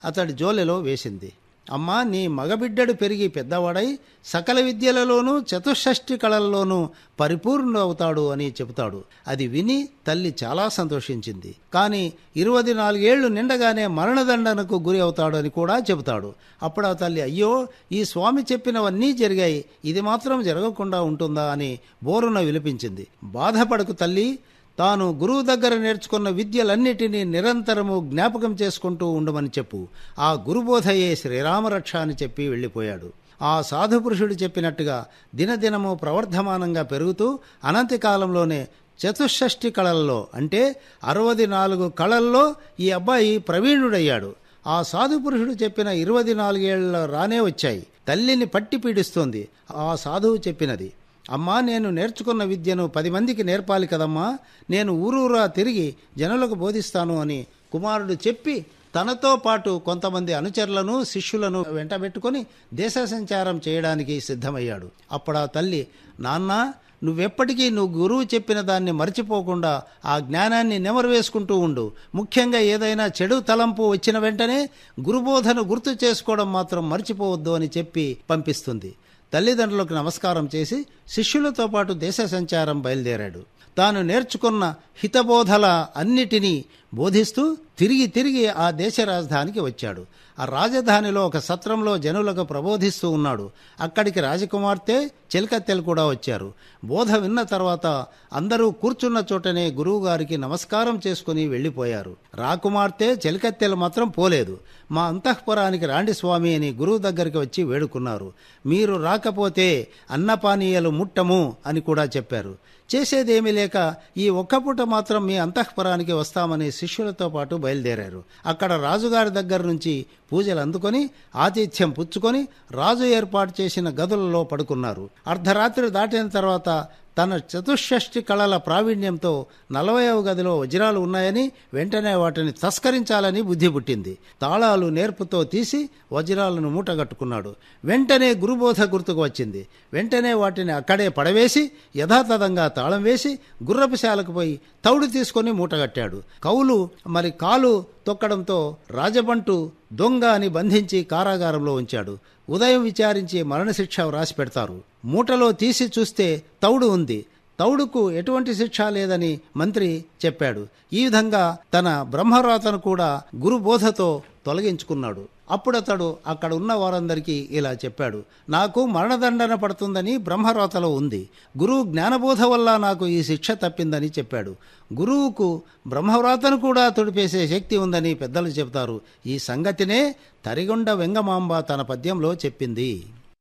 అతడి జోలెలో వేసింది అమ్మా నీ మగబిడ్డడు పెరిగి పెద్దవాడై సకల విద్యలలోనూ చతుషష్ఠి కళల్లోనూ పరిపూర్ణుడవుతాడు అని చెబుతాడు అది విని తల్లి చాలా సంతోషించింది కానీ ఇరవై నాలుగేళ్లు నిండగానే మరణదండనకు గురి అవుతాడు అని కూడా చెబుతాడు అప్పుడు ఆ తల్లి అయ్యో ఈ స్వామి చెప్పినవన్నీ జరిగాయి ఇది మాత్రం జరగకుండా ఉంటుందా అని బోరున విలిపించింది బాధపడకు తల్లి తాను గురువు దగ్గర నేర్చుకున్న విద్యలన్నిటినీ నిరంతరము జ్ఞాపకం చేసుకుంటూ ఉండమని చెప్పు ఆ గురుబోధయే శ్రీరామరక్ష అని చెప్పి వెళ్ళిపోయాడు ఆ సాధు పురుషుడు చెప్పినట్టుగా దినదినము ప్రవర్ధమానంగా పెరుగుతూ అనంత కాలంలోనే చతుషష్ఠి కళల్లో అంటే అరవది నాలుగు కళల్లో ఈ అబ్బాయి ప్రవీణుడయ్యాడు ఆ సాధు పురుషుడు చెప్పిన ఇరవై నాలుగేళ్ల రానే వచ్చాయి తల్లిని పట్టి పీడిస్తోంది ఆ సాధువు చెప్పినది అమ్మా నేను నేర్చుకున్న విద్యను పది మందికి నేర్పాలి కదమ్మా నేను ఊరూరా తిరిగి జనులకు బోధిస్తాను అని కుమారుడు చెప్పి తనతో పాటు కొంతమంది అనుచరులను శిష్యులను వెంటబెట్టుకొని దేశ సంచారం చేయడానికి సిద్ధమయ్యాడు అప్పుడా తల్లి నాన్న నువ్వెప్పటికీ నువ్వు గురువు చెప్పిన దాన్ని మర్చిపోకుండా ఆ జ్ఞానాన్ని నెమరు వేసుకుంటూ ఉండు ముఖ్యంగా ఏదైనా చెడు తలంపు వచ్చిన వెంటనే గురుబోధను గుర్తు చేసుకోవడం మాత్రం మర్చిపోవద్దు అని చెప్పి పంపిస్తుంది తల్లిదండ్రులకు నమస్కారం చేసి శిష్యులతో పాటు దేశ సంచారం బయలుదేరాడు తాను నేర్చుకున్న హితబోధల అన్నిటినీ బోధిస్తూ తిరిగి తిరిగి ఆ దేశ రాజధానికి వచ్చాడు ఆ రాజధానిలో ఒక సత్రంలో జనులకు ప్రబోధిస్తూ ఉన్నాడు అక్కడికి రాజకుమార్తె చెలికత్తెలు కూడా వచ్చారు బోధ విన్న తర్వాత అందరూ కూర్చున్న చోటనే గురువుగారికి నమస్కారం చేసుకుని వెళ్ళిపోయారు రాకుమార్తె చెలికత్తెలు మాత్రం పోలేదు మా అంతఃపురానికి రాండి స్వామి అని గురువు దగ్గరికి వచ్చి వేడుకున్నారు మీరు రాకపోతే అన్నపానీయాలు ముట్టము అని కూడా చెప్పారు చేసేదేమీ లేక ఈ ఒక్క పూట మాత్రం మీ అంతఃపురానికి వస్తామని శిష్యులతో పాటు బయలుదేరారు అక్కడ రాజుగారి దగ్గర నుంచి పూజలు అందుకొని ఆతిథ్యం పుచ్చుకొని రాజు ఏర్పాటు చేసిన గదులలో పడుకున్నారు అర్ధరాత్రి దాటిన తర్వాత తన చతుషష్ఠి కళల ప్రావీణ్యంతో నలభైవ గదిలో వజ్రాలు ఉన్నాయని వెంటనే వాటిని తస్కరించాలని బుద్ధి పుట్టింది తాళాలు నేర్పుతో తీసి వజ్రాలను మూటగట్టుకున్నాడు వెంటనే గురుబోధ గుర్తుకు వచ్చింది వెంటనే వాటిని అక్కడే పడవేసి యథాతథంగా తాళం వేసి గుర్రపుశాలకు పోయి తౌడు తీసుకొని మూటగట్టాడు కౌలు మరి కాలు తొక్కడంతో రాజబంటు దొంగ అని బంధించి కారాగారంలో ఉంచాడు ఉదయం విచారించి మరణశిక్ష వ్రాసి పెడతారు మూటలో తీసి చూస్తే తౌడు ఉంది తౌడుకు ఎటువంటి శిక్ష లేదని మంత్రి చెప్పాడు ఈ విధంగా తన బ్రహ్మరాతను కూడా గురుబోధతో తొలగించుకున్నాడు అప్పుడతడు అక్కడ ఉన్న వారందరికీ ఇలా చెప్పాడు నాకు మరణదండన పడుతుందని బ్రహ్మరాతలో ఉంది గురువు జ్ఞానబోధ వల్ల నాకు ఈ శిక్ష తప్పిందని చెప్పాడు గురువుకు బ్రహ్మవ్రాతను కూడా తుడిపేసే శక్తి ఉందని పెద్దలు చెబుతారు ఈ సంగతినే తరిగొండ వెంగమాంబ తన పద్యంలో చెప్పింది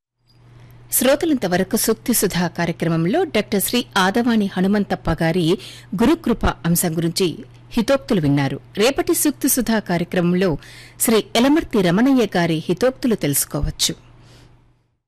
శ్రోతలంతవరకు సూక్తి సుధా కార్యక్రమంలో డాక్టర్ శ్రీ ఆదవాణి హనుమంతప్ప గారి గురుకృప అంశం గురించి హితోక్తులు విన్నారు రేపటి సూక్తి సుధా కార్యక్రమంలో శ్రీ ఎలమర్తి రమణయ్య గారి హితోక్తులు తెలుసుకోవచ్చు